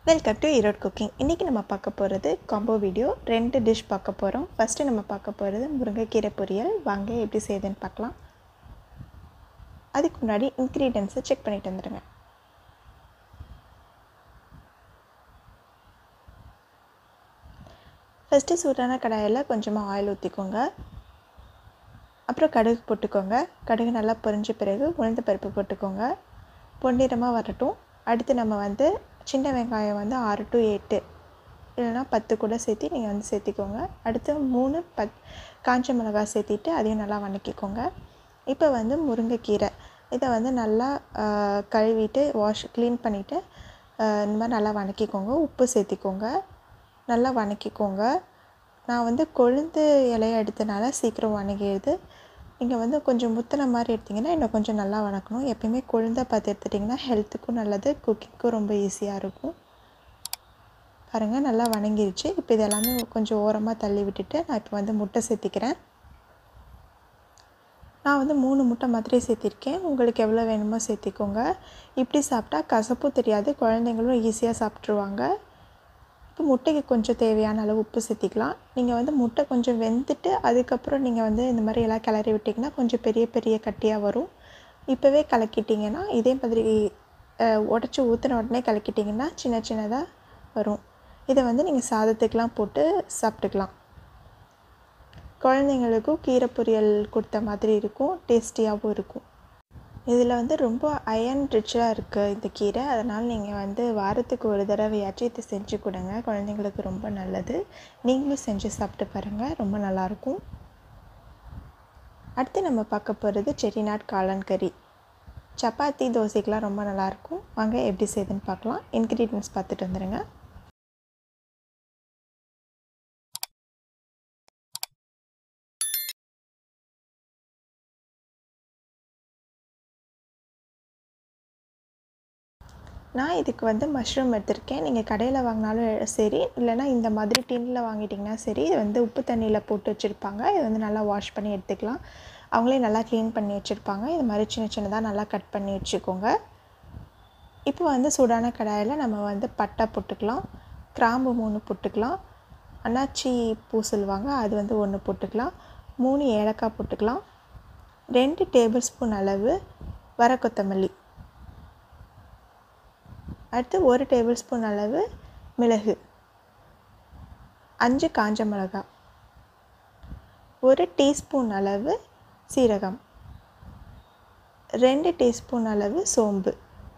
welcome to Erode cooking இன்றைக்கி நம்ம பார்க்க போகிறது காம்போ வீடியோ ரெண்டு டிஷ் பார்க்க போகிறோம் ஃபஸ்ட்டு நம்ம பார்க்க போகிறது முருங்கைக்கீரை பொரியல் வாங்க எப்படி செய்யுதுன்னு பார்க்கலாம் அதுக்கு முன்னாடி இன்க்ரீடியன்ஸை செக் பண்ணிட்டு வந்துடுங்க ஃபஸ்ட்டு சூடான கடாயில் கொஞ்சமாக ஆயில் ஊற்றிக்கோங்க அப்புறம் கடுகு போட்டுக்கோங்க கடுகு நல்லா பொரிஞ்ச பிறகு உளுந்த பருப்பு போட்டுக்கோங்க பொன்னிறமாக வரட்டும் அடுத்து நம்ம வந்து சின்ன வெங்காயம் வந்து ஆறு டு எட்டு இல்லைனா பத்து கூட சேர்த்து நீங்கள் வந்து சேர்த்திக்கோங்க அடுத்து மூணு பத் காஞ்ச மிளகாய் சேர்த்திட்டு அதையும் நல்லா வணக்கிக்கோங்க இப்போ வந்து முருங்கைக்கீரை இதை வந்து நல்லா கழுவிட்டு வாஷ் க்ளீன் பண்ணிவிட்டு இந்த மாதிரி நல்லா வணக்கிக்கோங்க உப்பு சேர்த்திக்கோங்க நல்லா வணக்கிக்கோங்க நான் வந்து கொழுந்து இலையை எடுத்தனால சீக்கிரம் வணங்கிடுது நீங்கள் வந்து கொஞ்சம் முத்தின மாதிரி எடுத்திங்கன்னா இன்னும் கொஞ்சம் நல்லா வணக்கணும் எப்பயுமே கொழுந்தை பார்த்து எடுத்துட்டிங்கன்னா ஹெல்த்துக்கும் நல்லது குக்கிங்க்கும் ரொம்ப ஈஸியாக இருக்கும் பாருங்கள் நல்லா வணங்கிருச்சு இப்போ இது எல்லாமே கொஞ்சம் ஓரமாக தள்ளி விட்டுட்டு நான் இப்போ வந்து முட்டை சேர்த்திக்கிறேன் நான் வந்து மூணு முட்டை மாதிரி சேர்த்திருக்கேன் உங்களுக்கு எவ்வளோ வேணுமோ சேர்த்திக்கோங்க இப்படி சாப்பிட்டா கசப்பும் தெரியாது குழந்தைங்களும் ஈஸியாக சாப்பிட்ருவாங்க இப்போ முட்டைக்கு கொஞ்சம் தேவையான அளவு உப்பு சேர்த்திக்கலாம் நீங்கள் வந்து முட்டை கொஞ்சம் வெந்துட்டு அதுக்கப்புறம் நீங்கள் வந்து இந்த மாதிரி எல்லாம் கிளறி விட்டிங்கன்னா கொஞ்சம் பெரிய பெரிய கட்டியாக வரும் இப்போவே கலக்கிட்டிங்கன்னா இதே மாதிரி உடச்சி ஊற்றின உடனே கலக்கிட்டிங்கன்னா சின்ன சின்னதாக வரும் இதை வந்து நீங்கள் சாதத்துக்கெலாம் போட்டு சாப்பிட்டுக்கலாம் குழந்தைங்களுக்கும் கீரை பொரியல் கொடுத்த மாதிரி இருக்கும் டேஸ்டியாகவும் இருக்கும் இதில் வந்து ரொம்ப அயன் ரிச்சாக இருக்குது இந்த கீரை அதனால் நீங்கள் வந்து வாரத்துக்கு ஒரு தடவையாச்சும் இதை செஞ்சு கொடுங்க குழந்தைங்களுக்கு ரொம்ப நல்லது நீங்களும் செஞ்சு சாப்பிட்டு பாருங்கள் ரொம்ப நல்லாயிருக்கும் அடுத்து நம்ம பார்க்க போகிறது செட்டிநாட் காளான் கறி சப்பாத்தி தோசைக்கெலாம் ரொம்ப நல்லாயிருக்கும் வாங்க எப்படி செய்யுதுன்னு பார்க்கலாம் இன்க்ரீடியன்ஸ் பார்த்துட்டு வந்துடுங்க நான் இதுக்கு வந்து மஷ்ரூம் எடுத்திருக்கேன் நீங்கள் கடையில் வாங்கினாலும் சரி இல்லைனா இந்த மாதிரி டின்னில் வாங்கிட்டிங்கன்னா சரி இது வந்து உப்பு தண்ணியில் போட்டு வச்சுருப்பாங்க இது வந்து நல்லா வாஷ் பண்ணி எடுத்துக்கலாம் அவங்களே நல்லா க்ளீன் பண்ணி வச்சுருப்பாங்க இது மாதிரி சின்ன சின்னதாக நல்லா கட் பண்ணி வச்சுக்கோங்க இப்போ வந்து சூடான கடாயில் நம்ம வந்து பட்டை போட்டுக்கலாம் கிராம்பு மூணு போட்டுக்கலாம் அன்னாச்சி பூ சொல்லுவாங்க அது வந்து ஒன்று போட்டுக்கலாம் மூணு ஏலக்காய் போட்டுக்கலாம் ரெண்டு டேபிள் ஸ்பூன் அளவு வர கொத்தமல்லி அடுத்து ஒரு டேபிள் ஸ்பூன் அளவு மிளகு அஞ்சு காஞ்ச மிளகாய் ஒரு டீஸ்பூன் அளவு சீரகம் ரெண்டு டீஸ்பூன் அளவு சோம்பு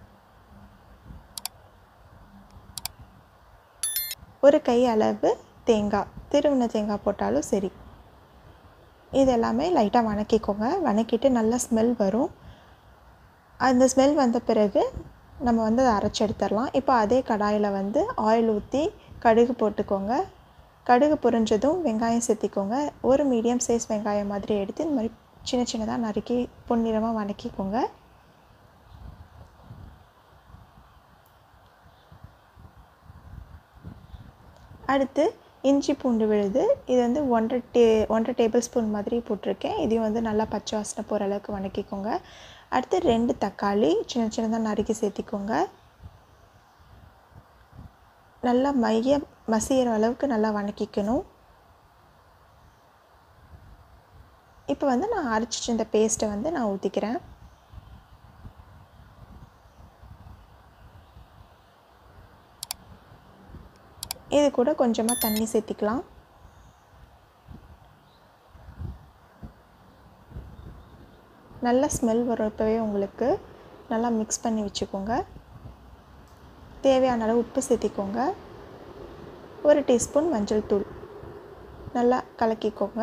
ஒரு கை அளவு தேங்காய் திருவின தேங்காய் போட்டாலும் சரி இது எல்லாமே லைட்டாக வணக்கிக்கோங்க வணக்கிட்டு நல்லா ஸ்மெல் வரும் அந்த ஸ்மெல் வந்த பிறகு நம்ம வந்து அதை அரைச்சி எடுத்துடலாம் இப்போ அதே கடாயில் வந்து ஆயில் ஊற்றி கடுகு போட்டுக்கோங்க கடுகு பொரிஞ்சதும் வெங்காயம் சேர்த்திக்கோங்க ஒரு மீடியம் சைஸ் வெங்காயம் மாதிரி எடுத்து இந்த மாதிரி சின்ன சின்னதாக நறுக்கி பொன்னிறமாக வணக்கிக்கோங்க அடுத்து இஞ்சி பூண்டு விழுது இது வந்து ஒன்றரை டே ஒன்றரை டேபிள் ஸ்பூன் மாதிரி போட்டிருக்கேன் இதையும் வந்து நல்லா பச்சை வாசனை போகிற அளவுக்கு வணக்கிக்கோங்க அடுத்து ரெண்டு தக்காளி சின்ன சின்னதாக நறுக்கி சேர்த்திக்கோங்க நல்லா மைய மசிகிற அளவுக்கு நல்லா வணக்கிக்கணும் இப்போ வந்து நான் அரைச்சிட்டு இந்த பேஸ்ட்டை வந்து நான் ஊற்றிக்கிறேன் இது கூட கொஞ்சமாக தண்ணி சேர்த்திக்கலாம் நல்ல ஸ்மெல் வரும் இப்போவே உங்களுக்கு நல்லா மிக்ஸ் பண்ணி வச்சுக்கோங்க தேவையான அளவு உப்பு சேர்த்திக்கோங்க ஒரு டீஸ்பூன் மஞ்சள் தூள் நல்லா கலக்கிக்கோங்க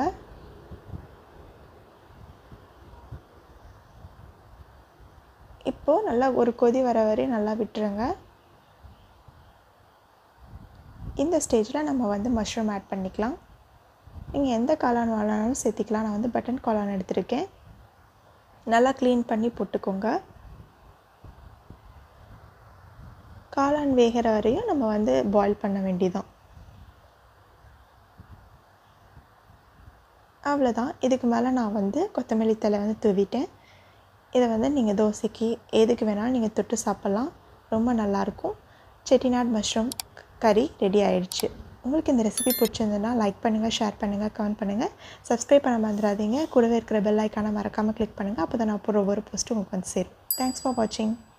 இப்போது நல்லா ஒரு கொதி வர வரையும் நல்லா விட்டுருங்க இந்த ஸ்டேஜில் நம்ம வந்து மஷ்ரூம் ஆட் பண்ணிக்கலாம் நீங்கள் எந்த காளான் வாழானாலும் சேர்த்திக்கலாம் நான் வந்து பட்டன் காளான் எடுத்திருக்கேன் நல்லா க்ளீன் பண்ணி போட்டுக்கோங்க காளான் வேகிற வரையும் நம்ம வந்து பாயில் பண்ண வேண்டியதான் அவ்வளோதான் இதுக்கு மேலே நான் வந்து கொத்தமல்லி தலை வந்து தூவிட்டேன் இதை வந்து நீங்கள் தோசைக்கு எதுக்கு வேணாலும் நீங்கள் தொட்டு சாப்பிட்லாம் ரொம்ப நல்லாயிருக்கும் செட்டிநாட் மஷ்ரூம் கறி ரெடி ஆயிடுச்சு உங்களுக்கு இந்த ரெசிபி பிடிச்சிருந்ததுன்னா லைக் பண்ணுங்கள் ஷேர் பண்ணுங்கள் கமெண்ட் பண்ணுங்கள் சப்ஸ்கிரைப் பண்ண மறந்துடாதீங்க கூடவே இருக்கிற பெல் ஐக்கானை மறக்காமல் கிளிக் பண்ணுங்கள் அப்போ தான் நான் போடுற ஒவ்வொரு போஸ்ட்டும் உங்களுக்கு வந்து சேரும் தேங்க்ஸ் ஃபார் வாட்சிங்